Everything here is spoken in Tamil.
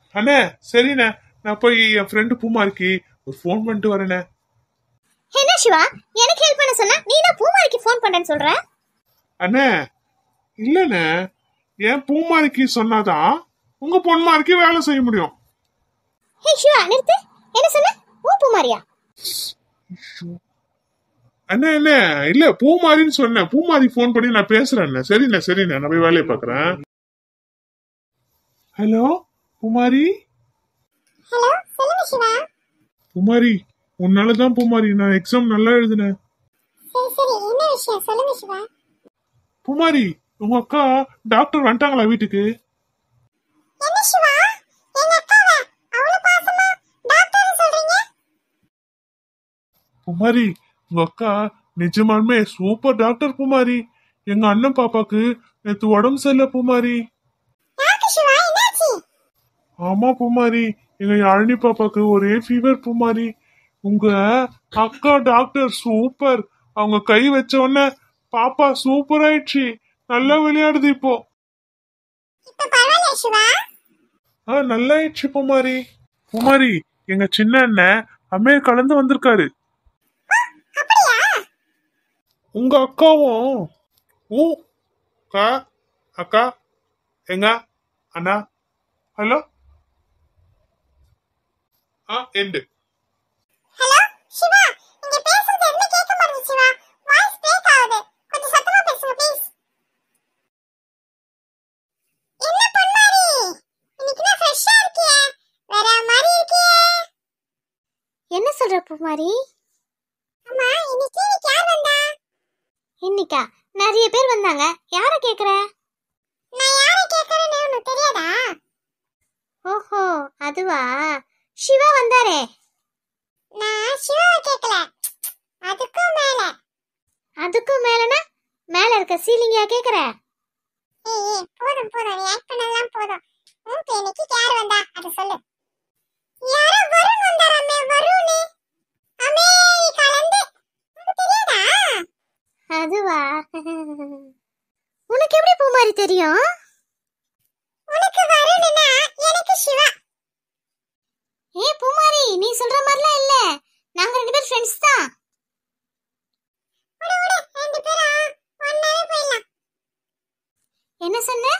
அண்ணே சரிண்ணே நான் போய் என் ஃப்ரெண்டு பூமாரிக்கு ஒரு ஃபோன் பண்ணிட்டு வரேண்ணே என்ன சிவா எனக்கு ஹெல்ப் பண்ண சொன்னா நீ நான் பூமாரிக்கு ஃபோன் பண்றேன்னு சொல்ற அண்ணே இல்லண்ணே என் பூமாரிக்கு சொன்னாதான் உங்க பொன்மாரிக்கு வேலை செய்ய முடியும் ஹே சிவா நிறுத்து என்ன சொன்ன ஓ பூமாரியா அண்ணே என்ன இல்ல பூமாரின்னு சொன்னேன் பூமாரி ஃபோன் பண்ணி நான் பேசுறேன் சரிண்ணே சரிண்ணே நான் போய் வேலையை பாக்குறேன் ஹலோ பூமாரி ஹலோ சொல்லுங்க சிவா பூமாரி உன்னாலதான் பூமாரி நான் எக்ஸாம் நல்லா எழுதினேன் சரி சரி என்ன விஷயம் சொல்லுங்க சிவா பூமாரி உங்க அக்கா டாக்டர் வந்துட்டாங்களா வீட்டுக்கு என்ன சிவா எங்க அக்காவை அவ்வளவு பாசமா டாக்டர்னு சொல்றீங்க பூமாரி உங்க அக்கா நிஜமாலுமே சூப்பர் டாக்டர் பூமாரி எங்க அண்ணன் பாப்பாக்கு நேத்து உடம்பு சரியில்லை பூமாரி யாருக்கு சிவா என்னாச்சு ஆமா பூமாரி எங்க யாழினி பாப்பாக்கு ஒரே ஃபீவர் பூமாரி உங்க அக்கா டாக்டர் சூப்பர் அவங்க கை வச்ச உடனே பாப்பா சூப்பர் ஆயிடுச்சு நல்லா விளையாடுது இப்போ இப்ப பரவாயில்ல சிவா ஆ நல்லா ஆயிடுச்சு பூமாரி பூமாரி எங்க சின்ன அண்ணன் அமெரிக்கால இருந்து வந்திருக்காரு அப்படியா உங்க அக்காவும் ஊ அக்கா அக்கா எங்க அண்ணா ஹலோ ஆ எண்டு ஹலோ சிவா நீங்க பேசுறது எதுவுமே கேட்க மாட்டேங்குது சிவா வாய்ஸ் பிரேக் ஆகுது கொஞ்சம் சத்தமா பேசுங்க ப்ளீஸ் என்ன பொன்மாரி இன்னைக்கு நான் ஃப்ரெஷ்ஷா இருக்கியே வேற மாதிரி இருக்கியே என்ன சொல்ற பூமாரி அம்மா இன்னைக்கு இன்னைக்கு யார் வந்தா இன்னைக்கா நிறைய பேர் வந்தாங்க யார கேக்குற நான் யார கேக்குறேன்னு உனக்கு தெரியாதா ஓஹோ அதுவா சிவா வந்தாரே நான் சிவாவை கேட்கல அதுக்கும் மேல அதுக்கும் மேலனா மேல இருக்க சீலிங்கா கேக்குற ஏய் ஏய், போதும் போதும் ரியாக்ட் பண்ணலாம் போதும் உன் பேனுக்கு யார் வந்தா அது சொல்லு யாரோ வருண் வந்தாராமே வருண் அமெரிக்கால இருந்து உனக்கு தெரியாதா அதுவா உனக்கு எப்படி பூமாரி தெரியும் உனக்கு வருணுனா எனக்கு சிவா ஏ பூமாரி நீ சொல்ற மாதிரிலாம் இல்ல நாங்க ரெண்டு பேரும் ஃப்ரெண்ட்ஸ் தான் ரெண்டு பேரும் ஒன்னாவே போயிடலாம் என்ன சொன்ன